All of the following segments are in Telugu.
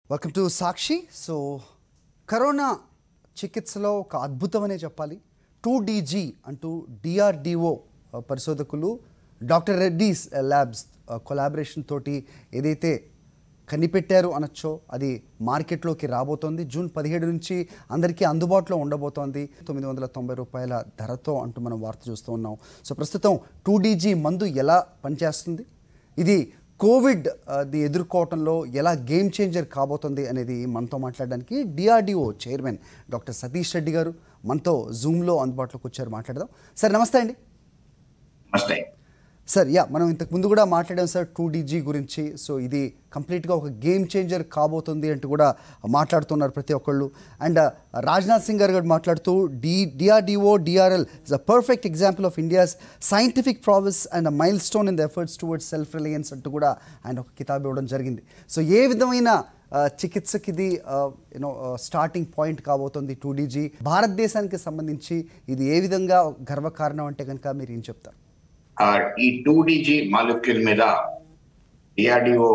Welcome to Sakshi so corona చికిత్సలో ఒక అద్భుతమనే చెప్పాలి టూ డీజీ అంటూ డిఆర్డిఓ పరిశోధకులు డాక్టర్ రెడ్డీస్ ల్యాబ్స్ కొలాబరేషన్ తోటి ఏదైతే కనిపెట్టారు అనొచ్చో అది మార్కెట్లోకి రాబోతోంది జూన్ పదిహేడు నుంచి అందరికీ అందుబాటులో ఉండబోతోంది తొమ్మిది వందల తొంభై రూపాయల ధరతో అంటూ మనం వార్త చూస్తూ ఉన్నాం సో ప్రస్తుతం టూ డీజీ మందు ఎలా పనిచేస్తుంది ఇది కోవిడ్ ది ఎదుర్కోవటంలో ఎలా గేమ్ చేంజర్ కాబోతుంది అనేది మనతో మాట్లాడడానికి DRDO chairman doctor Satish Reddy garu మనతో జూమ్లో అందుబాటులోకి వచ్చారు మాట్లాడదాం సార్ నమస్తే అండి నమస్తే సార్ యా మనం ఇంతకు ముందు కూడా మాట్లాడాం సార్ టూ డీజీ గురించి సో ఇది కంప్లీట్గా ఒక గేమ్ చేంజర్ కాబోతుంది అంటూ కూడా మాట్లాడుతున్నారు ప్రతి ఒక్కళ్ళు అండ్ రాజ్నాథ్ సింగ్ గారు కూడా మాట్లాడుతూ D DRDO DRL is a perfect example of India's scientific process and milestone in the efforts towards self reliance అంటూ కూడా ఆయన ఒక కితాబ్ ఇవ్వడం జరిగింది సో ఏ విధమైన ఆ, చికిత్సకి ఇది యూనో స్టార్టింగ్ పాయింట్ కాబోతుంది టూ డీజీ భారతదేశానికి సంబంధించి ఇది ఏ విధంగా గర్వకారణం అంటే కనుక మీరు ఏం చెప్తారు ఆ, ఈ టూ డిజి మాలిక్యూల్ మీద డిఆర్డిఓ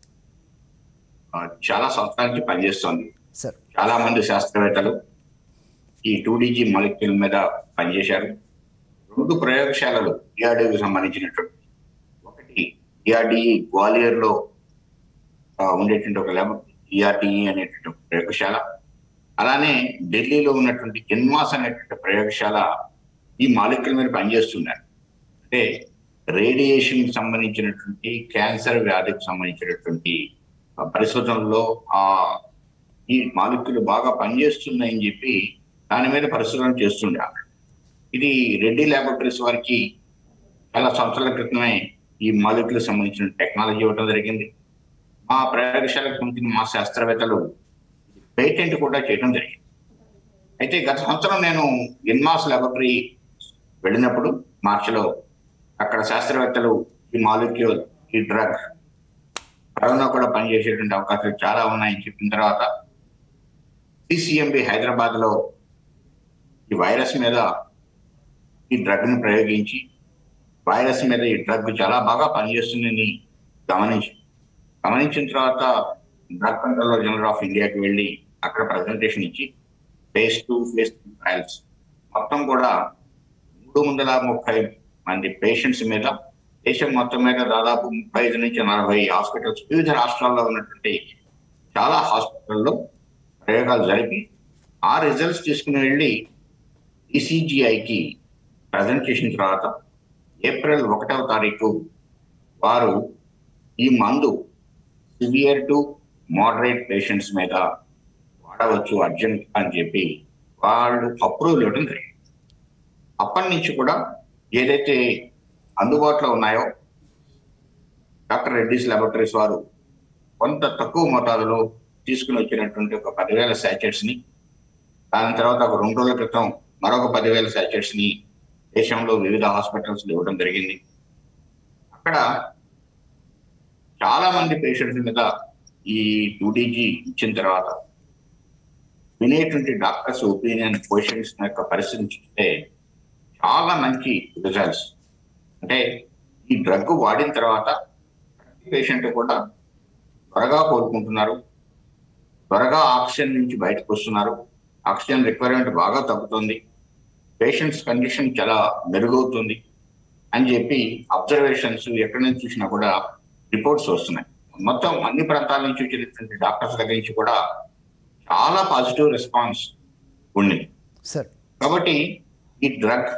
చాలా సంవత్సరాల నుంచి పనిచేస్తోంది సార్ చాలా మంది శాస్త్రవేత్తలు ఈ టూ డిజి మాలిక్యూల్ మీద పనిచేశారు రెండు ప్రయోగశాలలు డిఆర్డిఓకి సంబంధించినటువంటి ఒకటి డిఆర్డిఈ గ్వాలియర్ లో ఆ, ఉండేటువంటి ఒక ల్యాబ్ డిఆర్డిఈ అనేటువంటి ఒక ప్రయోగశాల అలానే ఢిల్లీలో ఉన్నటువంటి ఇన్మాస్ అనేటువంటి ప్రయోగశాల ఈ మాలిక్యూల్ మీద పనిచేస్తున్నారు అంటే రేడియేషన్ కి సంబంధించినటువంటి క్యాన్సర్ వ్యాధికి సంబంధించినటువంటి ఆ, పరిశోధనలో ఆ ఈ మాలిక్యూల్ బాగా పనిచేస్తున్నాయని చెప్పి దాని మీద పరిశోధన చేస్తుండారు ఇది రెడ్డి ల్యాబొరేటరీస్ వారికి చాలా సంవత్సరాల క్రితమే ఈ మాలిక్యూల్ సంబంధించిన టెక్నాలజీ ఇవ్వడం జరిగింది మా ప్రయోగశాలకు సంబంధించిన మా శాస్త్రవేత్తలు పేటెంట్ కూడా చేయడం జరిగింది అయితే గత సంవత్సరం నేను ఇన్మాస్ ల్యాబొరేటరీ వెళ్ళినప్పుడు మార్చిలో అక్కడ శాస్త్రవేత్తలు ఈ మాలిక్యూల్ ఈ డ్రగ్ కరోనా కూడా పనిచేసేటువంటి అవకాశాలు చాలా ఉన్నాయని చెప్పిన తర్వాత సిసిఎంబి హైదరాబాద్ లో ఈ వైరస్ మీద ఈ డ్రగ్ ని ప్రయోగించి వైరస్ మీద ఈ డ్రగ్ చాలా బాగా పనిచేస్తుందని గమనించి గమనించిన తర్వాత డ్రగ్ కంట్రోలర్ జనరల్ ఆఫ్ ఇండియాకి వెళ్ళి అక్కడ ప్రజెంటేషన్ ఇచ్చి phase two phase three trials మొత్తం కూడా మూడు వందల ముప్పై మంది పేషెంట్స్ మీద దేశం మొత్తం మీద దాదాపు ముప్పై ఐదు నుంచి నలభై హాస్పిటల్స్ వివిధ రాష్ట్రాల్లో ఉన్నటువంటి చాలా హాస్పిటల్లో ప్రయోగాలు జరిపి ఆ రిజల్ట్స్ తీసుకుని వెళ్ళి ఈసీజీఐకి ప్రజెంట్ చేసిన తర్వాత ఏప్రిల్ ఒకటవ తారీఖు వారు ఈ మందు సివియర్ టు మోడరేట్ పేషెంట్స్ మీద వాడవచ్చు అర్జెంట్ అని చెప్పి వాళ్ళు అప్రూవల్ ఇవ్వడం జరిగింది అప్పటి నుంచి కూడా ఏదైతే అందుబాటులో ఉన్నాయో డాక్టర్ రెడ్డిస్ ల్యాబొరేటరీస్ వారు కొంత తక్కువ మోతాదులో తీసుకుని వచ్చినటువంటి ఒక పదివేల శాచెట్స్ ని దాని తర్వాత ఒక రెండు రోజుల క్రితం మరొక పదివేల శాచెట్స్ ని దేశంలో వివిధ హాస్పిటల్స్ ఇవ్వడం జరిగింది అక్కడ చాలా మంది పేషెంట్స్ మీద ఈ టూడీజీ ఇచ్చిన తర్వాత వినేటువంటి డాక్టర్స్ ఒపీనియన్ పేషెంట్స్ యొక్క పరిస్థితి చూస్తే చాలా మంచి రిజల్ట్స్ అంటే ఈ డ్రగ్ వాడిన తర్వాత ప్రతి పేషెంట్ కూడా త్వరగా కోలుకుంటున్నారు త్వరగా ఆక్సిజన్ నుంచి బయటకు వస్తున్నారు ఆక్సిజన్ రిక్వైర్మెంట్ బాగా తగ్గుతుంది పేషెంట్స్ కండిషన్ చాలా మెరుగవుతుంది అని చెప్పి అబ్జర్వేషన్స్ ఎక్కడి నుంచి చూసినా కూడా రిపోర్ట్స్ వస్తున్నాయి మొత్తం అన్ని ప్రాంతాల నుంచి వచ్చినటువంటి డాక్టర్స్ దగ్గర నుంచి కూడా చాలా పాజిటివ్ రెస్పాన్స్ ఉంది సార్ కాబట్టి ఈ డ్రగ్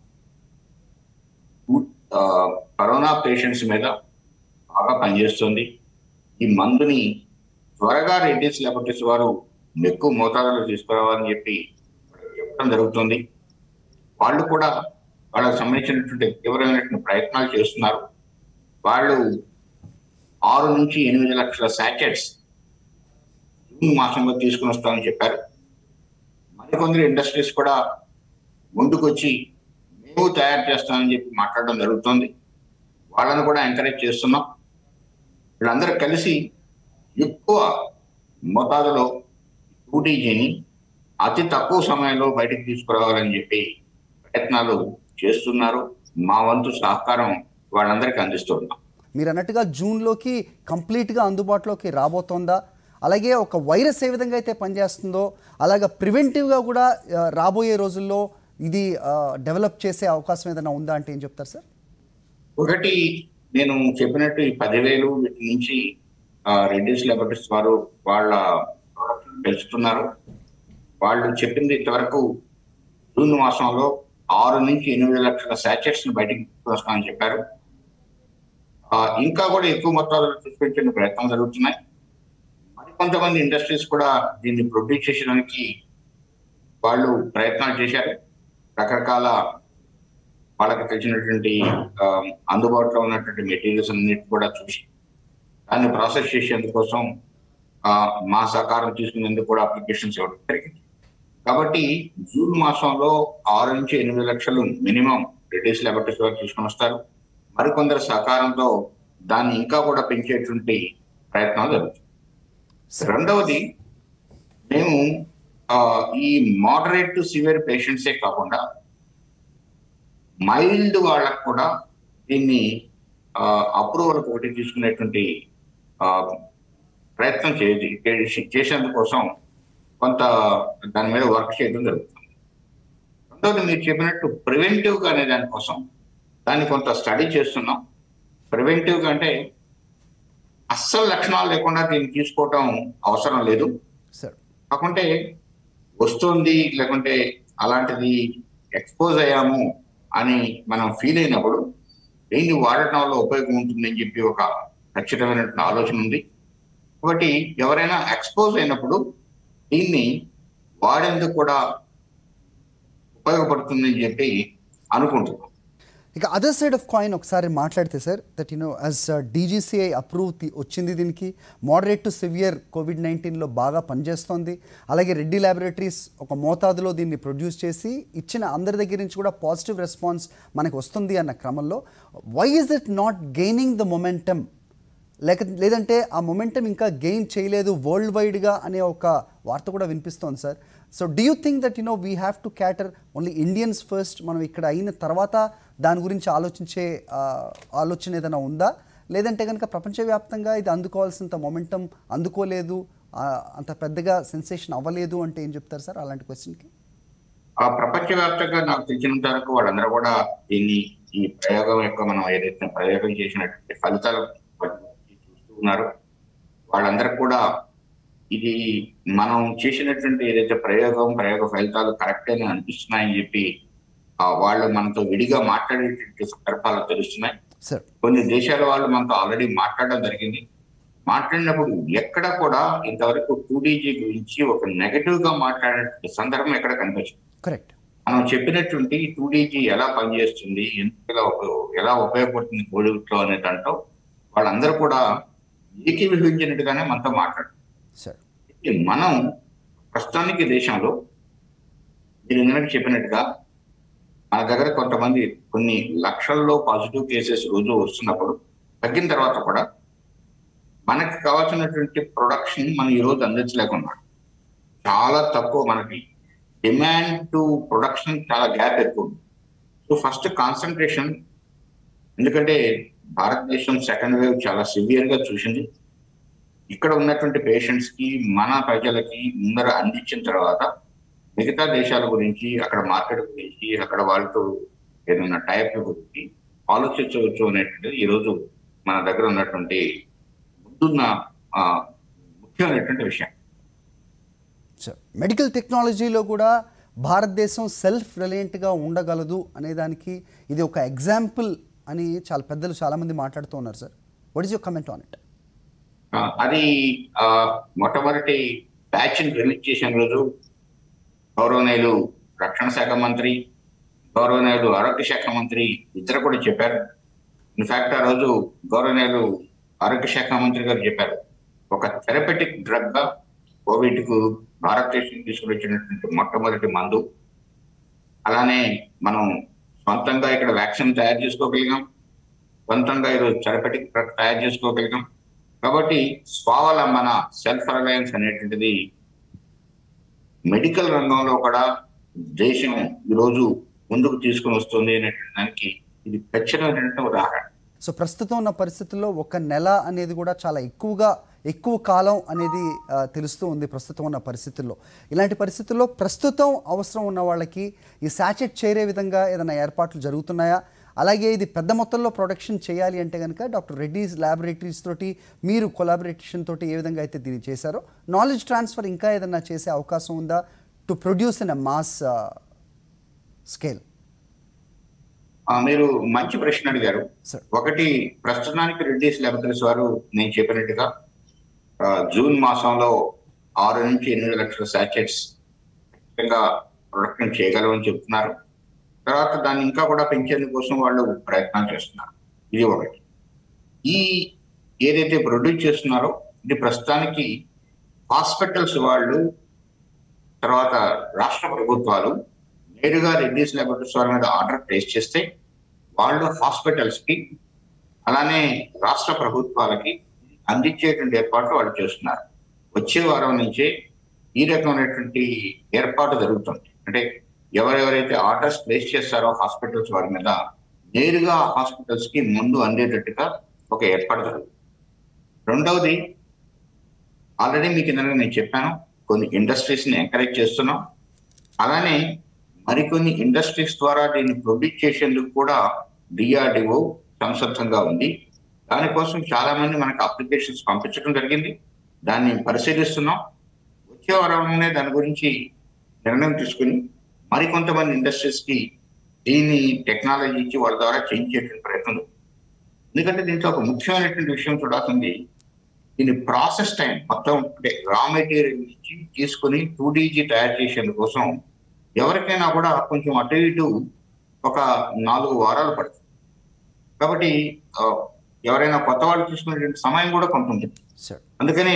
ఆ, కరోనా పేషెంట్స్ మీద బాగా పనిచేస్తుంది ఈ మందుని త్వరగా రెడ్డిస్ ల్యాబొరేటరీస్ వారు ఎక్కువ మోతాదులో తీసుకురావాలని చెప్పి చెప్పడం జరుగుతుంది వాళ్ళు కూడా వాళ్ళకి సంబంధించినటువంటి తీవ్రమైనటువంటి ప్రయత్నాలు చేస్తున్నారు వాళ్ళు ఆరు నుంచి ఎనిమిది లక్షల శాకెట్స్ జూన్ మాసంలో తీసుకుని వస్తామని చెప్పారు మరికొందరు ఇండస్ట్రీస్ కూడా ముందుకొచ్చి మేము తయారు చేస్తామని చెప్పి మాట్లాడడం జరుగుతుంది వాళ్ళని కూడా ఎంకరేజ్ చేస్తున్నాం వీళ్ళందరూ కలిసి ఎక్కువ మోతాదులో టూటీజీని అతి తక్కువ సమయంలో బయటకు తీసుకురావాలని చెప్పి ప్రయత్నాలు చేస్తున్నారు మా వంతు సహకారం వాళ్ళందరికీ అందిస్తున్నాం మీరు అన్నట్టుగా జూన్లోకి కంప్లీట్గా అందుబాటులోకి రాబోతోందా అలాగే ఒక వైరస్ ఏ విధంగా అయితే పనిచేస్తుందో అలాగే ప్రివెంటివ్గా కూడా ఆ, రాబోయే రోజుల్లో ఇది డెవలప్ చేసే అవకాశం ఏదైనా ఉందా అంటే ఏం చెప్తారు సార్ ఒకటి నేను చెప్పినట్టు ఈ పదివేలు వీటి నుంచి రెడ్యూస్ లెబరేటరీస్ వారు వాళ్ళ ప్రొడక్షన్ పెంచుతున్నారు వాళ్ళు చెప్పింది ఇంతవరకు జూన్ మాసంలో ఆరు నుంచి ఎనిమిది లక్షల శాచెట్స్ ని బయటికి వస్తామని చెప్పారు ఆ, ఇంకా కూడా ఎక్కువ మొత్తాలలో తీసుకొచ్చే ప్రయత్నం జరుగుతున్నాయి మరికొంతమంది ఇండస్ట్రీస్ కూడా దీన్ని ప్రొడ్యూస్ చేసడానికి వాళ్ళు ప్రయత్నాలు చేశారు రకరకాల వాళ్ళకి తెలిసినటువంటి ఆ, అందుబాటులో ఉన్నటువంటి మెటీరియల్స్ అన్నిటి కూడా చూసి దాన్ని ప్రాసెస్ చేసేందుకోసం ఆ, మా సహకారం తీసుకునేందుకు కూడా అప్లికేషన్స్ ఇవ్వడం జరిగింది కాబట్టి జూన్ మాసంలో ఆరు నుంచి ఎనిమిది లక్షలు మినిమం రిటైల్స్ లెబరేటరీస్ వారు తీసుకొని వస్తారు మరికొందరు సహకారంతో దాన్ని ఇంకా కూడా పెంచేటువంటి ప్రయత్నాలు జరుగుతాయి రెండవది మేము ఆ, ఈ మోడరేట్ టు సివియర్ పేషెంట్సే కాకుండా మైల్డ్ వాళ్ళకు కూడా దీన్ని అప్రూవల్ ఒకటి తీసుకునేటువంటి ఆ, ప్రయత్నం చే చేసేందుకోసం కొంత దాని మీద వర్క్ చేయడం జరుగుతుంది రెండవది మీరు చెప్పినట్టు ప్రివెంటివ్ గా అనే దానికోసం దాన్ని కొంత స్టడీ చేస్తున్నాం ప్రివెంటివ్ గా అంటే అస్సలు లక్షణాలు లేకుండా దీన్ని తీసుకోవటం అవసరం లేదు సార్ కాకుంటే వస్తుంది లేకుంటే అలాంటిది ఎక్స్పోజ్ అయ్యాము అని మనం ఫీల్ అయినప్పుడు దీన్ని వాడటం వల్ల ఉపయోగం ఉంటుందని చెప్పి ఒక ఖచ్చితమైనటువంటి ఆలోచన ఉంది కాబట్టి ఎవరైనా ఎక్స్పోజ్ అయినప్పుడు దీన్ని వాడేందుకు కూడా ఉపయోగపడుతుందని చెప్పి అనుకుంటున్నాం ఇక అదర్ సైడ్ ఆఫ్ కాయిన్ ఒకసారి మాట్లాడితే sir that you know as DCGI approve వచ్చింది దీనికి మోడరేట్ టు సివియర్ కోవిడ్ నైన్టీన్లో బాగా పనిచేస్తోంది అలాగే రెడ్డి ల్యాబొరేటరీస్ ఒక మోతాదులో దీన్ని ప్రొడ్యూస్ చేసి ఇచ్చిన అందరి దగ్గర నుంచి కూడా పాజిటివ్ రెస్పాన్స్ మనకు వస్తుంది అన్న క్రమంలో why is it not gaining the momentum లేక లేదంటే ఆ మొమెంటం ఇంకా గెయిన్ చేయలేదు వరల్డ్ వైడ్గా అనే ఒక వార్త కూడా వినిపిస్తోంది sir so do you think that you know we have to cater only Indians first మనం ఇక్కడ అయిన తర్వాత దాని గురించి ఆలోచించే ఆ, ఆలోచన ఏదైనా ఉందా లేదంటే కనుక ప్రపంచవ్యాప్తంగా ఇది అందుకోవాల్సినంత మొమెంటం అందుకోలేదు ఆ, అంత పెద్దగా సెన్సేషన్ అవ్వలేదు అంటే ఏం చెప్తారు సార్ అలాంటి క్వశ్చన్కి ఆ ప్రపంచవ్యాప్తంగా నాకు తెలిసినంత వరకు వాళ్ళందరూ కూడా దీన్ని ఈ ప్రయోగం యొక్క మనం ఏదైతే ప్రయోగం చేసినటువంటి ఫలితాలు చూస్తూ ఉన్నారు వాళ్ళందరూ కూడా ఇది మనం చేసినటువంటి ఏదైతే ప్రయోగం ప్రయోగ ఫలితాలు కరెక్ట్ అని అనిపిస్తున్నాయని చెప్పి ఆ, వాళ్ళు మనతో విడిగా మాట్లాడేటువంటి సందర్భాలు తెలుస్తున్నాయి సార్ కొన్ని దేశాల వాళ్ళు మనతో ఆల్రెడీ మాట్లాడడం జరిగింది మాట్లాడినప్పుడు ఎక్కడ కూడా ఇంతవరకు టూ డీజీ గురించి ఒక నెగటివ్ గా మాట్లాడే సందర్భం ఎక్కడ కనిపించదు కరెక్ట్ మనం చెప్పినటువంటి టూ డీజీ ఎలా పనిచేస్తుంది ఎందుకు ఎలా ఉపయోగ ఎలా ఉపయోగపడుతుంది కోవిడ్లో అనే దాంట్లో వాళ్ళందరూ కూడా ఏకీభవించినట్టుగానే మనతో మాట్లాడారు సార్ అయితే మనం ప్రస్తుతానికి దేశంలో మీరు ఇందాక చెప్పినట్టుగా మన దగ్గర కొంతమంది కొన్ని లక్షల్లో పాజిటివ్ కేసెస్ రోజు వస్తున్నప్పుడు తగ్గిన తర్వాత కూడా మనకి కావాల్సినటువంటి ప్రొడక్షన్ మనం ఈ రోజు అందించలేకున్నాం చాలా తక్కువ మనకి డిమాండ్ టు ప్రొడక్షన్ చాలా గ్యాప్ ఎక్కువ ఉంది సో ఫస్ట్ కాన్సన్ట్రేషన్ ఎందుకంటే భారతదేశం సెకండ్ వేవ్ చాలా సివియర్ గా చూసింది ఇక్కడ ఉన్నటువంటి పేషెంట్స్ కి మన ప్రజలకి ముందర అందించిన తర్వాత మిగతా దేశాల గురించి అక్కడ మార్కెట్ గురించి అక్కడ వాళ్ళతో ఏదైనా టైప్ గురించి ఆలోచించవచ్చు అనేటువంటిది ఈ రోజు మన దగ్గర ఉన్నటువంటి ముందున్న ఆ, ముఖ్యమైనటువంటి విషయం సార్ మెడికల్ టెక్నాలజీలో కూడా భారతదేశం సెల్ఫ్ రిలయంట్గా ఉండగలదు అనే దానికి ఇది ఒక ఎగ్జాంపుల్ అని చాలా పెద్దలు చాలామంది మాట్లాడుతూ ఉన్నారు sir what is your comment on it ఆ, అది ఆ, మొట్టమొదటి బ్యాచ్ రిలీజ్ చేసిన రోజు గౌరవనీయులు రక్షణ శాఖ మంత్రి గౌరవనీయులు ఆరోగ్య శాఖ మంత్రి ఇద్దరు కూడా చెప్పారు ఇన్ఫాక్ట్ ఆ రోజు గౌరవనీయులు ఆరోగ్య శాఖ మంత్రి గారు చెప్పారు ఒక థెరపెటిక్ డ్రగ్ గా కోవిడ్ కు భారతదేశం తీసుకువచ్చినటువంటి మొట్టమొదటి మందు అలానే మనం సొంతంగా ఇక్కడ వ్యాక్సిన్ తయారు చేసుకోగలిగాం సొంతంగా ఈరోజు థెరపెటిక్ డ్రగ్ తయారు చేసుకోగలిగాం కాబట్టి స్వావలంబన సెల్ఫ్ రిలయన్స్ అనేటువంటిది మెడికల్ రంగంలో కూడా దేశం ఈరోజు ముందుకు తీసుకుని వస్తుంది అనేటువంటి దానికి ఇది ఖచ్చితమైనటువంటి ఉదాహరణ సో ప్రస్తుతం ఉన్న పరిస్థితుల్లో ఒక నెల అనేది కూడా చాలా ఎక్కువగా ఎక్కువ కాలం అనేది ఆ, తెలుస్తూ ఉంది ప్రస్తుతం ఉన్న పరిస్థితుల్లో ఇలాంటి పరిస్థితుల్లో ప్రస్తుతం అవసరం ఉన్న వాళ్ళకి ఈ శాచెట్ చేరే విధంగా ఏదైనా ఏర్పాట్లు జరుగుతున్నాయా అలాగే ఇది పెద్ద మొత్తంలో ప్రొడక్షన్ చేయాలి అంటే కనుక డాక్టర్ రెడ్డీస్ ల్యాబొరేటరీస్ తోటి మీరు కొలాబరేషన్ తోటి ఏ విధంగా అయితే దీన్ని చేశారో నాలెడ్జ్ ట్రాన్స్ఫర్ ఇంకా ఏదైనా చేసే అవకాశం ఉందా to produce in a mass scale ఆ, మీరు మంచి ప్రశ్న అడిగారు సార్ ఒకటి ప్రస్తుతానికి రెడ్డిస్ ల్యాబొరేటరీస్ వారు నేను చెప్పినట్టుగా ఆ, జూన్ మాసంలో ఆరు నుంచి ఎనిమిది లక్షల శాచెట్స్ ఖచ్చితంగా ప్రొడక్షన్ చేయగలమని చెప్తున్నారు తర్వాత దాన్ని ఇంకా కూడా పెంచేందుకు కోసం వాళ్ళు ప్రయత్నాలు చేస్తున్నారు ఇది ఒకటి ఈ ఏదైతే ప్రొడ్యూస్ చేస్తున్నారో ఇది ప్రస్తుతానికి హాస్పిటల్స్ వాళ్ళు తర్వాత రాష్ట్ర ప్రభుత్వాలు నేరుగా రెడ్డిస్ ల్యాబొరేటరీస్ వారి మీద ఆర్డర్ ప్లేస్ చేస్తే వాళ్ళు హాస్పిటల్స్ కి అలానే రాష్ట్ర ప్రభుత్వాలకి అందించేటువంటి ఏర్పాట్లు వాళ్ళు చేస్తున్నారు వచ్చే వారం నుంచే ఈ రకమైనటువంటి ఏర్పాటు జరుగుతుంది అంటే ఎవరెవరైతే ఆర్డర్స్ ప్లేస్ చేస్తారో హాస్పిటల్స్ వారి మీద నేరుగా హాస్పిటల్స్ కి ముందు అందేటట్టుగా ఒక ఏర్పాటు జరుగుతుంది రెండవది ఆల్రెడీ మీకు ఇందాక నేను చెప్పాను కొన్ని ఇండస్ట్రీస్ ని ఎంకరేజ్ చేస్తున్నాం అలానే మరికొన్ని ఇండస్ట్రీస్ ద్వారా దీన్ని ప్రొడ్యూస్ చేసేందుకు కూడా డిఆర్డిఓ సంసిద్ధంగా ఉంది దానికోసం చాలా మంది మనకు అప్లికేషన్స్ పంపించడం జరిగింది దాన్ని పరిశీలిస్తున్నాం వచ్చే వారంలోనే దాని గురించి నిర్ణయం తీసుకుని మరికొంతమంది ఇండస్ట్రీస్ కి దీన్ని టెక్నాలజీ ఇచ్చి వాళ్ళ ద్వారా చేయించేటువంటి ప్రయత్నం జరుగుతుంది. ఎందుకంటే దీంట్లో ఒక ముఖ్యమైనటువంటి విషయం చూడాల్సింది దీని ప్రాసెస్ టైం మొత్తం అంటే రా మెటీరియల్ నుంచి తీసుకుని టూ డీజీ తయారు చేసేందుకు కోసం ఎవరికైనా కూడా కొంచెం అటు ఇటు ఒక నాలుగు వారాలు పడుతుంది కాబట్టి ఆ, ఎవరైనా కొత్త వాళ్ళు తీసుకునేటువంటి సమయం కూడా కొంత ఉంటుంది సార్ అందుకని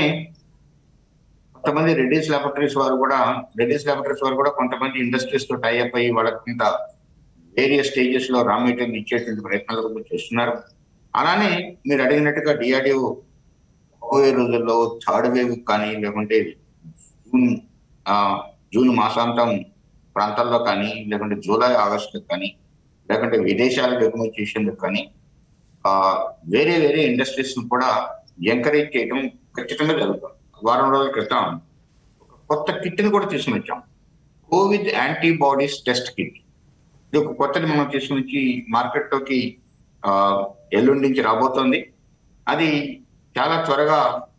కొంతమంది రెడ్డిస్ ల్యాబొరేటరీస్ వారు కూడా రెడ్డిస్ ల్యాబొరేటరీస్ వారు కూడా కొంతమంది ఇండస్ట్రీస్ తో టైఅప్ అయ్యి వాళ్ళ కింద వేరియస్ స్టేజెస్ లో రా మెటీరియల్ ఇచ్చేటువంటి ప్రయత్నాలు కూడా చేస్తున్నారు అలానే మీరు అడిగినట్టుగా డిఆర్డిఓ రాబోయే రోజుల్లో థర్డ్ వేవ్ కానీ లేకుంటే జూన్ ఆ, జూన్ మాసాంతం ప్రాంతాల్లో కానీ లేకుంటే జూలై ఆగస్టు కానీ లేకుంటే విదేశాలకు ఎగుమతి చేసేందుకు కానీ ఆ వేరే వేరే ఇండస్ట్రీస్ కూడా ఎంకరేజ్ చేయడం ఖచ్చితంగా జరుగుతుంది వారం రోజుల క్రితం ఒక కొత్త కిట్ ని కూడా తీసుకుని వచ్చాం కోవిడ్ యాంటీబాడీస్ టెస్ట్ కిట్ ఇది ఒక కొత్తది మనం తీసుకుని వచ్చి మార్కెట్ లోకి ఆ, ఎల్లుండి నుంచి రాబోతోంది అది చాలా త్వరగా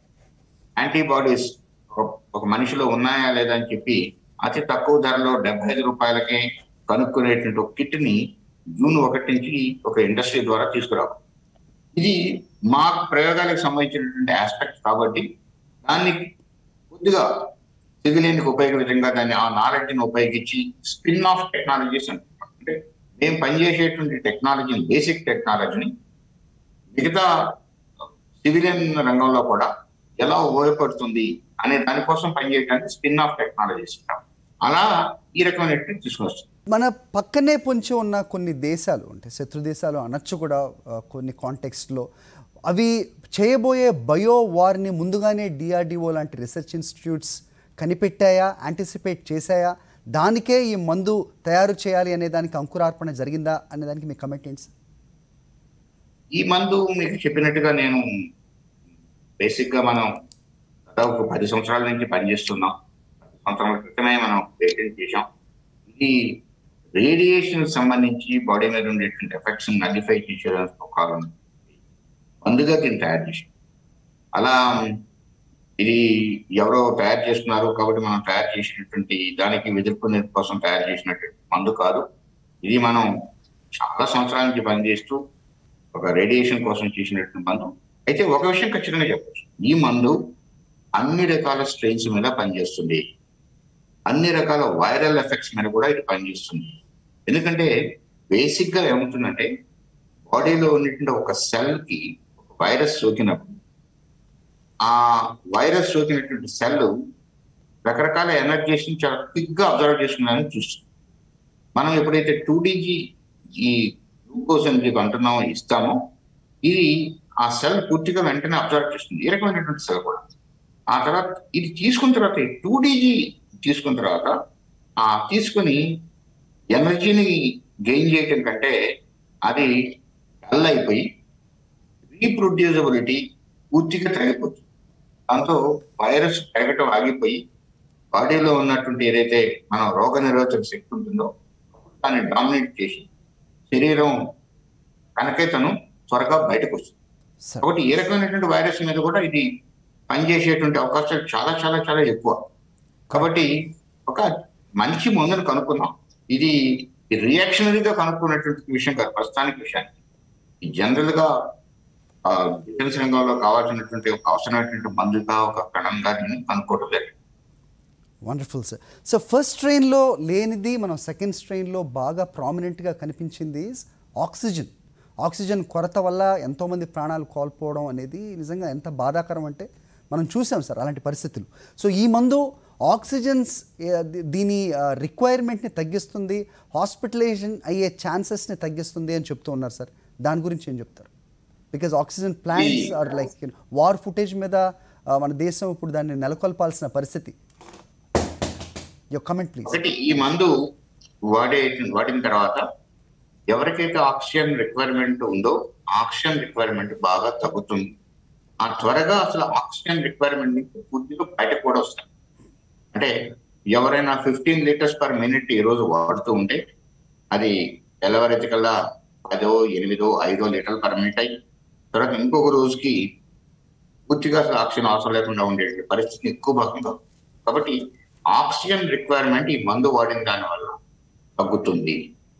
యాంటీబాడీస్ ఒక మనిషిలో ఉన్నాయా లేదా అని చెప్పి అతి తక్కువ ధరలో డెబ్బై ఐదు రూపాయలకే కనుక్కునేటువంటి ఒక కిట్ ని జూన్ ఒకటి నుంచి ఒక ఇండస్ట్రీ ద్వారా తీసుకురావు ఇది మా ప్రయోగాలకు సంబంధించినటువంటి ఆస్పెక్ట్ కాబట్టి దాన్ని కొద్దిగా సివిలియన్కి ఉపయోగ విధంగా దాన్ని ఆ నాలెడ్జ్ ని ఉపయోగించి స్పిన్ ఆఫ్ టెక్నాలజీస్ అంటున్నాం అంటే మేము పనిచేసేటువంటి టెక్నాలజీని బేసిక్ టెక్నాలజీని మిగతా సివిలియన్ రంగంలో కూడా ఎలా ఉపయోగపడుతుంది అనే దానికోసం పనిచేయడానికి స్పిన్ ఆఫ్ టెక్నాలజీస్ అంటాం అలా ఈ రకమైనటువంటి తీసుకొస్తుంది మన పక్కనే పొంచి ఉన్న కొన్ని దేశాలు అంటే శత్రు దేశాలు అనొచ్చు కూడా ఆ, కొన్ని కాంటెక్స్ట్లో అవి చేయబోయే బయో వార్ని ముందుగానే డిఆర్డిఓ లాంటి రీసెర్చ్ ఇన్స్టిట్యూట్స్ కనిపెట్టాయా యాంటిసిపేట్ చేశాయా దానికే ఈ మందు తయారు చేయాలి అనే దానికి అంకురార్పణ జరిగిందా అనే దానికి మీ కమెంట్ ఏంటి సార్ ఈ మందు మీకు చెప్పినట్టుగా నేను బేసిక్ గా మనం దాదాపు పది సంవత్సరాల నుంచి పనిచేస్తున్నాం పది సంవత్సరాల క్రితమే మనం పేటెంట్ చేశాం ఇది రేడియేషన్ సంబంధించి బాడీ మీద ఉండేటువంటి ఎఫెక్ట్స్ నలిఫై చేసేదానికి ఒక మందుగా దీన్ని తయారు చేసాం అలా ఇది ఎవరో తయారు చేస్తున్నారు కాబట్టి మనం తయారు చేసినటువంటి దానికి ఎదుర్కొనే కోసం తయారు చేసినటువంటి మందు కాదు ఇది మనం చాలా సంవత్సరాల నుంచి పనిచేస్తూ ఒక రేడియేషన్ కోసం చేసినటువంటి మందు అయితే ఒక విషయం ఖచ్చితంగా చెప్పచ్చు ఈ మందు అన్ని రకాల స్ట్రెయిన్స్ మీద పనిచేస్తుంది అన్ని రకాల వైరల్ ఎఫెక్ట్స్ మీద కూడా ఇది పనిచేస్తుంది ఎందుకంటే బేసిక్ గా ఏమవుతుందంటే బాడీలో ఉన్నటువంటి ఒక సెల్ కి ఒక వైరస్ సోకినప్పుడు ఆ వైరస్ సోకినటువంటి సెల్ రకరకాల ఎనర్జీస్ని చాలా క్విక్ గా అబ్జర్వ్ చేసుకున్నారని చూస్తుంది మనం ఎప్పుడైతే టూ డీజీ ఈ గ్లూకోజ్ అని చెప్పి అంటున్నామో ఇస్తామో ఇది ఆ సెల్ పూర్తిగా వెంటనే అబ్జర్వ్ చేస్తుంది ఏ రకమైనటువంటి సెల్ కూడా ఆ తర్వాత ఇది తీసుకున్న తర్వాత టూ డీజీ తీసుకున్న తర్వాత ఆ తీసుకుని ఎనర్జీని గెయిన్ చేయటం కంటే అది డల్ అయిపోయి రీప్రొడ్యూసబిలిటీ పూర్తిగా తగ్గిపోతుంది దాంతో వైరస్ పెరగటం ఆగిపోయి బాడీలో ఉన్నటువంటి ఏదైతే మన రోగ నిరోధక శక్తి ఉంటుందో దాన్ని డామినేట్ చేసి శరీరం కనుకే తను త్వరగా బయటకు వస్తుంది సార్ కాబట్టి ఏ రకమైనటువంటి వైరస్ మీద కూడా ఇది పనిచేసేటువంటి అవకాశాలు చాలా చాలా చాలా ఎక్కువ కాబట్టి ఒక మంచి మందును కనుక్కున్నాం ఇది రియాక్షనరీగా కనుక్కున్నటువంటి విషయం కాదు ప్రస్తుతానికి విషయానికి ఈ జనరల్ గా ఆ, డిఫెన్స్ రంగంలో కావాల్సినటువంటి ఒక అవసరమైనటువంటి మందుగా ఒక కణంగా దీన్ని కనుక్కోవడం జరిగింది వండర్ఫుల్ సార్ సో ఫస్ట్ స్ట్రెయిన్లో లేనిది మనం సెకండ్ స్ట్రెయిన్లో బాగా ప్రామినెంట్గా కనిపించింది ఆక్సిజన్ ఆక్సిజన్ కొరత వల్ల ఎంతోమంది ప్రాణాలు కోల్పోవడం అనేది నిజంగా ఎంత బాధాకరం అంటే మనం చూసాం సార్ అలాంటి పరిస్థితులు సో ఈ మందు ఆక్సిజన్స్ ఏ, దీ- దీని రిక్వైర్మెంట్ని తగ్గిస్తుంది హాస్పిటలైజేషన్ అయ్యే ఛాన్సెస్ని తగ్గిస్తుంది అని చెప్తూ ఉన్నారు సార్ దాని గురించి ఏం చెప్తారు because oxygen plants are like war footage మీద ఆ, మన దేశం ఇప్పుడు దాన్ని నెలకొల్పాల్సిన పరిస్థితి యువర్ కమెంట్ ప్లీజ్ ఒకటి ఈ మందు వాడే వాడిన తర్వాత ఎవరికైతే ఆక్సిజన్ రిక్వైర్మెంట్ ఉందో ఆక్సిజన్ రిక్వైర్మెంట్ బాగా తగ్గుతుంది ఆ త్వరగా అసలు ఆక్సిజన్ రిక్వైర్మెంట్ నుంచి పూర్తిగా బయటకు కూడా వస్తాయి అంటే ఎవరైనా ఫిఫ్టీన్ లీటర్స్ పర్ మినిట్ ఈ రోజు వాడుతూ ఉంటే అది తెల్లవారికల్లా పదో ఎనిమిదో ఐదో లీటర్లు పర్ మినిట్ అయ్యి తర్వాత ఇంకొక రోజుకి పూర్తిగా అసలు ఆక్సిజన్ అవసరం లేకుండా ఉండే పరిస్థితి ఎక్కువ భాగంగా ఉంది. కాబట్టి ఆక్సిజన్ రిక్వైర్మెంట్ ఈ మందు వాడిన దాని వల్ల తగ్గుతుంది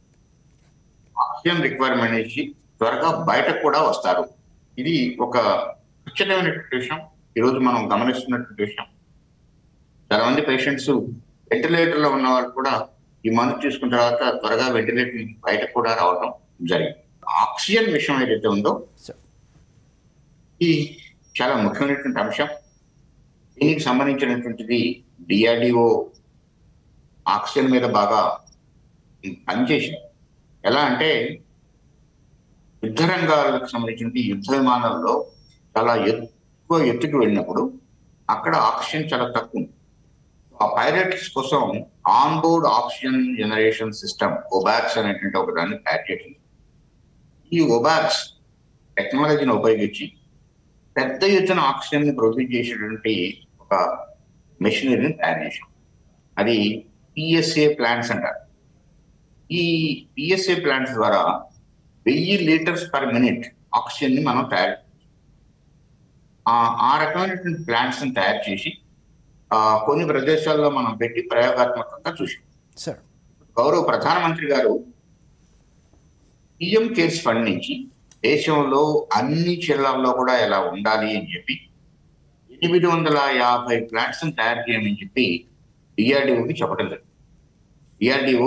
ఆక్సిజన్ రిక్వైర్మెంట్ నుంచి త్వరగా బయటకు కూడా వస్తారు ఇది ఒక ఖచ్చితమైనటువంటి విషయం ఈరోజు మనం గమనిస్తున్నటువంటి విషయం చాలా మంది పేషెంట్స్ వెంటిలేటర్ లో ఉన్న వాళ్ళు కూడా ఈ మందు తీసుకున్న తర్వాత త్వరగా వెంటిలేటర్ నుంచి బయటకు కూడా రావడం జరిగింది ఆక్సిజన్ విషయం ఏదైతే ఉందో సార్ ఇది చాలా ముఖ్యమైనటువంటి అంశం దీనికి సంబంధించినటువంటిది డిఆర్డిఓ ఆక్సిజన్ మీద బాగా పనిచేసింది ఎలా అంటే యుద్ధ రంగాలకు సంబంధించిన యుద్ధ విమానాల్లో చాలా ఎక్కువ ఎత్తుకు వెళ్ళినప్పుడు అక్కడ ఆక్సిజన్ చాలా తక్కువ ఉంది. ఆ పైలట్స్ కోసం on board oxygen generation system OBOGS అనేటువంటి ఒక దాన్ని తయారు చేసింది ఈ ఒబాక్స్ టెక్నాలజీని ఉపయోగించి పెద్ద ఎత్తున ఆక్సిజన్ ని ప్రొడ్యూస్ చేసేటువంటి ఒక మెషినరీని తయారు చేశాం అది పిఎస్ఏ ప్లాంట్స్ అంటారు ఈ పిఎస్ఏ ప్లాంట్స్ ద్వారా వెయ్యి లీటర్స్ పర్ మినిట్ ఆక్సిజన్ ని మనం తయారు చేయొచ్చు. ఆ ఆ రకమైనటువంటి ప్లాంట్స్ ని తయారు చేసి ఆ, కొన్ని ప్రదేశాల్లో మనం పెట్టి ప్రయోగాత్మకంగా చూసాం సార్ గౌరవ ప్రధానమంత్రి గారు పిఎం కేర్స్ ఫండ్ నుంచి దేశంలో అన్ని జిల్లాల్లో కూడా ఎలా ఉండాలి అని చెప్పి ఎనిమిది వందల యాభై ప్లాంట్స్ తయారు చేయమని చెప్పి డిఆర్డిఓకి చెప్పడం జరిగింది డిఆర్డిఓ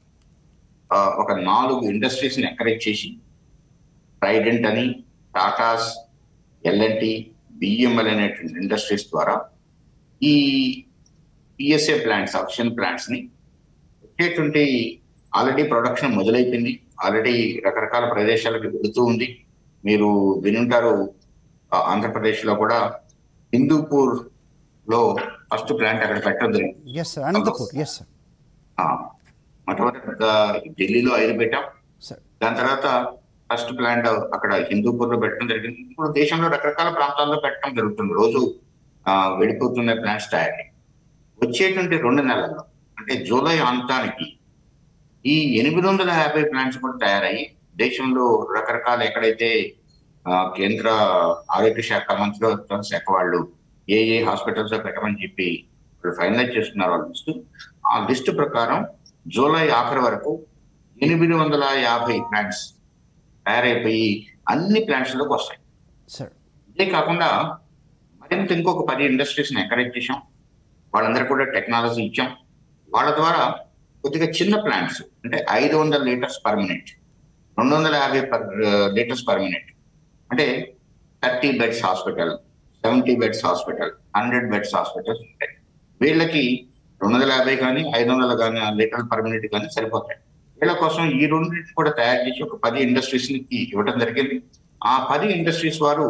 ఒక నాలుగు ఇండస్ట్రీస్ ని ఎంకరేజ్ చేసి ట్రైడెంట్ అని టాటాస్ ఎల్ఎన్టి బిఎంఎల్ అనేటువంటి ఇండస్ట్రీస్ ద్వారా ఈ పిఎస్ఏ ప్లాంట్స్ ఆక్సిజన్ ప్లాంట్స్ ని వచ్చేటువంటి ఆల్రెడీ ప్రొడక్షన్ మొదలైపోయింది ఆల్రెడీ రకరకాల ప్రదేశాలకు వెళుతూ ఉంది మీరు వినుంటారు ఆ, ఆంధ్రప్రదేశ్ లో కూడా హిందూపూర్ లో ఫస్ట్ ప్లాంట్ అక్కడ పెట్టడం జరిగింది yes sir Anantapur yes sir ఆ, మొట్టమొదట ఢిల్లీలో ఐదు పెట్టాం సార్ దాని తర్వాత ఫస్ట్ ప్లాంట్ అక్కడ హిందూపూర్ లో పెట్టడం జరిగింది ఇప్పుడు దేశంలో రకరకాల ప్రాంతాల్లో పెట్టడం జరుగుతుంది రోజు ఆ, వెళ్ళిపోతున్న ప్లాంట్స్ తయారీ వచ్చేటువంటి రెండు నెలల్లో అంటే జూలై అంతానికి ఈ ఎనిమిది వందల యాభై ప్లాంట్స్ కూడా తయారయ్యి దేశంలో రకరకాల ఎక్కడైతే ఆ, కేంద్ర ఆరోగ్య శాఖ మంత్రిత్వ శాఖ వాళ్ళు ఏ ఏ హాస్పిటల్స్ లో పెట్టమని చెప్పి వాళ్ళు ఫైనలైజ్ చేస్తున్నారు వాళ్ళ లిస్ట్ ఆ లిస్ట్ ప్రకారం జూలై ఆఖరి వరకు ఎనిమిది వందల యాభై ప్లాంట్స్ తయారైపోయి అన్ని ప్లాంట్స్ లోకి వస్తాయి సార్ ఇదే కాకుండా మరింత ఇంకొక పది ఇండస్ట్రీస్ ని ఎంకరేజ్ చేశాం వాళ్ళందరూ కూడా టెక్నాలజీ ఇచ్చాం వాళ్ళ ద్వారా కొద్దిగా చిన్న ప్లాంట్స్ అంటే ఐదు వందల లీటర్స్ పర్ మినిట్ రెండు వందల యాభై పర్ లీటర్స్ పర్ మినిట్ అంటే thirty beds hospital seventy beds hospital hundred beds hospitals ఉంటాయి వీళ్ళకి రెండు వందల యాభై కానీ ఐదు వందల కానీ లీటర్లు పర్ మినిట్ కానీ సరిపోతాయి వీళ్ళ కోసం ఈ రెండింటిని కూడా తయారు చేసి ఒక పది ఇండస్ట్రీస్ కి ఇవ్వడం జరిగింది ఆ పది ఇండస్ట్రీస్ వారు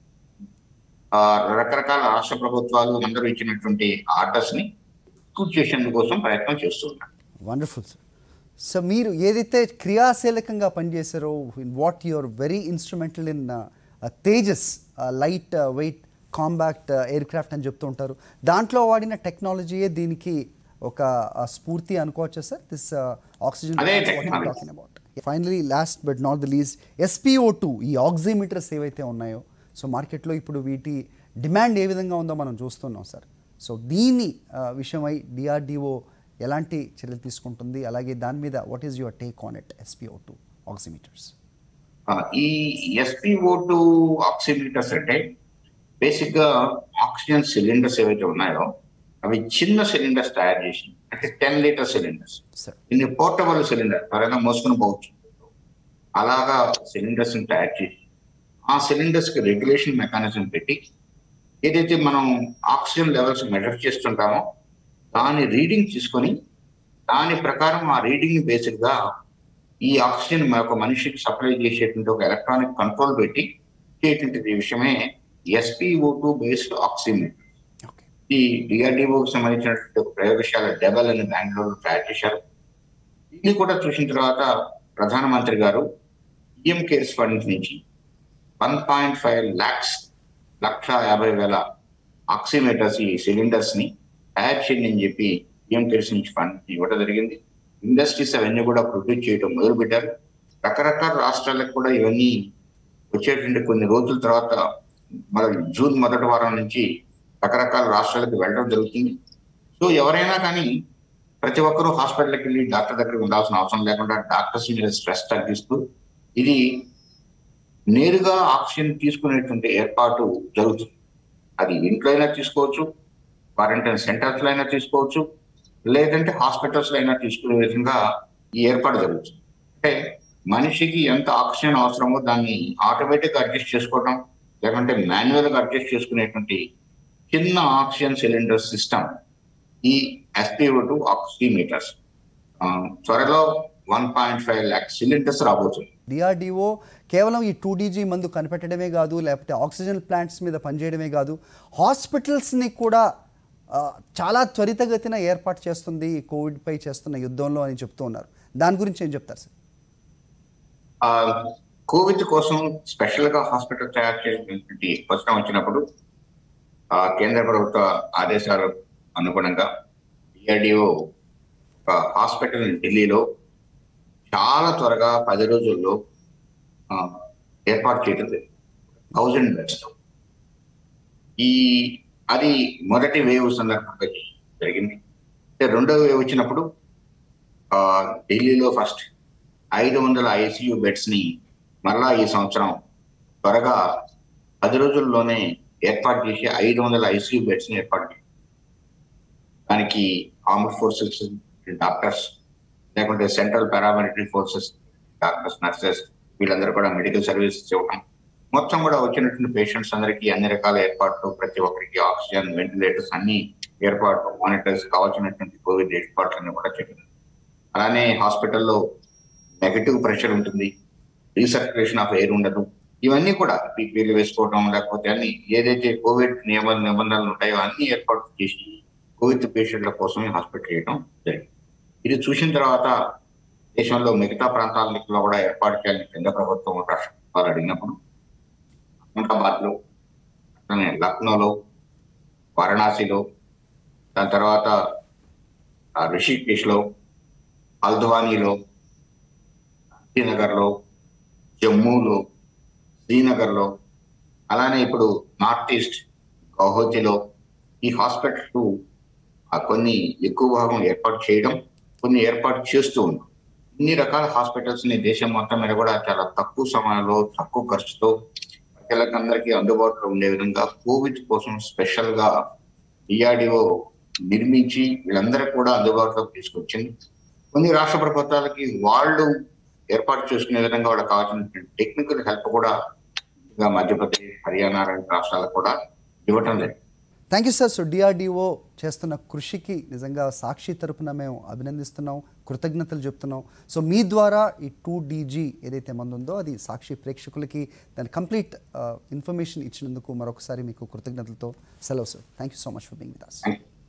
ఆ, రకరకాల రాష్ట్ర ప్రభుత్వాలు అందరూ ఇచ్చినటువంటి ఆర్డర్స్ ని ఎగ్జిక్యూట్ చేసేందుకు కోసం ప్రయత్నం చేస్తున్నారు వండర్ఫుల్ సార్ సో మీరు ఏదైతే క్రియాశీలకంగా పనిచేశారో in what your very instrumental in Tejas light weight combat aircraft అని చెప్తూ ఉంటారు దాంట్లో వాడిన టెక్నాలజీయే దీనికి ఒక ఆ, స్ఫూర్తి అనుకోవచ్చా సార్ దిస్ ఆక్సిజన్ అదే technology. Talking about finally last but not the least SpO two ఈ ఆక్సిమీటర్స్ ఏవైతే ఉన్నాయో సో మార్కెట్లో ఇప్పుడు వీటి డిమాండ్ ఏ విధంగా ఉందో మనం చూస్తున్నాం సార్ సో దీని ఆ, విషయమై డిఆర్డిఓ ఎలాంటి చర్యలు తీసుకుంటుంది అలాగే దాని మీద what is your take on it SpO two oximeters ఆ, ఈ ఎస్పీఓ టూ ఆక్సిమీటర్స్ అంటే బేసిక్ గా ఆక్సిజన్ సిలిండర్స్ ఏవైతే ఉన్నాయో అవి చిన్న సిలిండర్స్ తయారు చేసి అంటే టెన్ లీటర్ సిలిండర్స్ సార్ ఇది పోర్టబుల్ సిలిండర్ త్వరగా మోసుకుని పోవచ్చు అలాగా సిలిండర్స్ తయారు చేసి ఆ సిలిండర్స్ కి రెగ్యులేషన్ మెకానిజం పెట్టి ఏదైతే మనం ఆక్సిజన్ లెవెల్స్ మెజర్ చేస్తుంటామో దాని రీడింగ్ తీసుకొని దాని ప్రకారం ఆ రీడింగ్ బేస్డ్ గా ఈ ఆక్సిజన్ ఒక మనిషికి సప్లై చేసేటువంటి ఒక ఎలక్ట్రానిక్ కంట్రోల్ పెట్టి చేసేటువంటి విషయమే SpO two based oximeter okay ఈ డిఆర్డిఓకి సంబంధించినటువంటి ఒక ప్రయోగశాల డెబల్ అని బెంగళూరు తయారు చేశారు ఇది కూడా చూసిన తర్వాత ప్రధానమంత్రి గారు ఈఎం కేర్స్ ఫండ్ నుంచి వన్ పాయింట్ ఫైవ్ లాక్స్ లక్ష యాభై వేల ఆక్సిమీటర్స్ ఈ సిలిండర్స్ ని తయారు చేయండి అని చెప్పి ఈఎం కేర్స్ నుంచి ఫండ్ ఇవ్వడం జరిగింది ఇండస్ట్రీస్ అవన్నీ కూడా ప్రొడ్యూస్ చేయడం మొదలు పెట్టారు రకరకాల రాష్ట్రాలకు కూడా ఇవన్నీ వచ్చేటువంటి కొన్ని రోజుల తర్వాత మన జూన్ మొదటి వారం నుంచి రకరకాల రాష్ట్రాలకు వెళ్ళడం జరుగుతుంది సో ఎవరైనా కానీ ప్రతి ఒక్కరూ హాస్పిటల్కి వెళ్ళి డాక్టర్ దగ్గరికి ఉండాల్సిన అవసరం లేకుండా డాక్టర్స్ మీద స్ట్రెస్ తగ్గిస్తూ ఇది నేరుగా ఆక్సిజన్ తీసుకునేటువంటి ఏర్పాటు జరుగుతుంది అది ఇంట్లో అయినా తీసుకోవచ్చు క్వారంటైన్ సెంటర్స్ లో అయినా తీసుకోవచ్చు లేదంటే హాస్పిటల్స్ లో అయినా తీసుకునే విధంగా ఈ ఏర్పాటు జరుగుతుంది అంటే మనిషికి ఎంత ఆక్సిజన్ అవసరమో దాన్ని ఆటోమేటిక్ అడ్జస్ట్ చేసుకోవడం లేకుంటే మాన్యువల్ గా అడ్జస్ట్ చేసుకునేటువంటి చిన్న ఆక్సిజన్ సిలిండర్ సిస్టమ్ ఈ ఎస్పీఓ టు ఆక్సిమీటర్స్ త్వరలో one point five lakh cylinders రాబోతుంది డిఆర్డిఓ కేవలం ఈ టూ డీజీ మందు కనిపెట్టడమే కాదు లేకపోతే ఆక్సిజన్ ప్లాంట్స్ మీద పనిచేయడమే కాదు హాస్పిటల్స్ని కూడా ఆ, చాలా త్వరితగతిన ఏర్పాటు చేస్తుంది ఈ కోవిడ్పై చేస్తున్న యుద్ధంలో అని చెప్తూ ఉన్నారు దాని గురించి ఏం చెప్తారు సార్ ఆ కోవిడ్ కోసం స్పెషల్ గా హాస్పిటల్ తయారు చేసినటువంటి అవసరం వచ్చినప్పుడు ఆ కేంద్ర ప్రభుత్వ ఆదేశాలు అనుగుణంగా డిఆర్డిఓ ఒక హాస్పిటల్ ఢిల్లీలో చాలా త్వరగా పది రోజుల్లో ఆ, ఏర్పాటు చేయడం థౌజండ్ బెడ్స్ ఈ అది మొదటి వేవ్ సందర్భంగా జరిగింది అంటే రెండో వేవ్ వచ్చినప్పుడు ఆ ఢిల్లీలో ఫస్ట్ ఐదు వందల ఐసీయూ బెడ్స్ ని మరలా ఈ సంవత్సరం త్వరగా పది రోజుల్లోనే ఏర్పాటు చేసి ఐదు వందల ఐసీయూ బెడ్స్ ని ఏర్పాటు చేశారు దానికి ఆర్మ్డ్ ఫోర్సెస్ డాక్టర్స్ లేకుంటే central paramilitary forces doctors nurses వీళ్ళందరూ కూడా మెడికల్ సర్వీసెస్ ఇవ్వడం మొత్తం కూడా వచ్చినటువంటి పేషెంట్స్ అందరికీ అన్ని రకాల ఏర్పాట్లు ప్రతి ఒక్కరికి ఆక్సిజన్ వెంటిలేటర్స్ అన్ని ఏర్పాట్లు మానిటర్స్ కావాల్సినటువంటి కోవిడ్ ఏర్పాట్లన్నీ కూడా చెప్పినారు అలానే హాస్పిటల్లో నెగటివ్ ప్రెషర్ ఉంటుంది రీసర్క్యులేషన్ ఆఫ్ ఎయిర్ ఉండదు ఇవన్నీ కూడా పీపీలు వేసుకోవడం లేకపోతే అన్ని ఏదైతే కోవిడ్ నియమ నిబంధనలు ఉంటాయో అన్ని ఏర్పాటు చేసి కోవిడ్ పేషెంట్ల కోసమే హాస్పిటల్ చేయడం జరిగింది ఇది చూసిన తర్వాత దేశంలో మిగతా ప్రాంతాలలో కూడా ఏర్పాటు చేయాలని కేంద్ర ప్రభుత్వం రాష్ట్ర ప్రభుత్వాలు అడిగినప్పుడు అహ్మదాబాద్ లో అట్లనే లక్నోలో వారణాసిలో దాని తర్వాత ఆ, రిషికేశ్లో హల్ద్వానీలో శ్రీనగర్లో జమ్మూలో శ్రీనగర్లో అలానే ఇప్పుడు నార్త్ ఈస్ట్ గౌహతిలో ఈ హాస్పిటల్ కొన్ని ఎక్కువ భాగం ఏర్పాటు చేయడం కొన్ని ఏర్పాటు చేస్తూ ఉన్నాం ఇన్ని రకాల హాస్పిటల్స్ ని దేశం మొత్తం మీద కూడా చాలా తక్కువ సమయంలో తక్కువ ఖర్చుతో ప్రజలకందరికీ అందుబాటులో ఉండే విధంగా కోవిడ్ కోసం స్పెషల్ గా డిఆర్డిఓ నిర్మించి వీళ్ళందరికీ కూడా అందుబాటులోకి తీసుకొచ్చింది కొన్ని రాష్ట్ర ప్రభుత్వాలకి వాళ్ళు ఏర్పాటు చేసుకునే విధంగా వాళ్ళకి కావాల్సిన టెక్నికల్ హెల్ప్ కూడా ఇంకా మధ్యప్రదేశ్ హర్యానా లాంటి రాష్ట్రాలకు కూడా ఇవ్వటం జరిగింది thank you sir so DRDO చేస్తున్న కృషికి నిజంగా సాక్షి తరపున మేము అభినందిస్తున్నాం కృతజ్ఞతలు చెప్తున్నాం సో మీ ద్వారా ఈ టూ డీజీ ఏదైతే మందు ఉందో అది సాక్షి ప్రేక్షకులకి దాని కంప్లీట్ ఇన్ఫర్మేషన్ ఇచ్చినందుకు మరొకసారి మీకు కృతజ్ఞతలతో సెలవు sir thank you so much for being with us thank you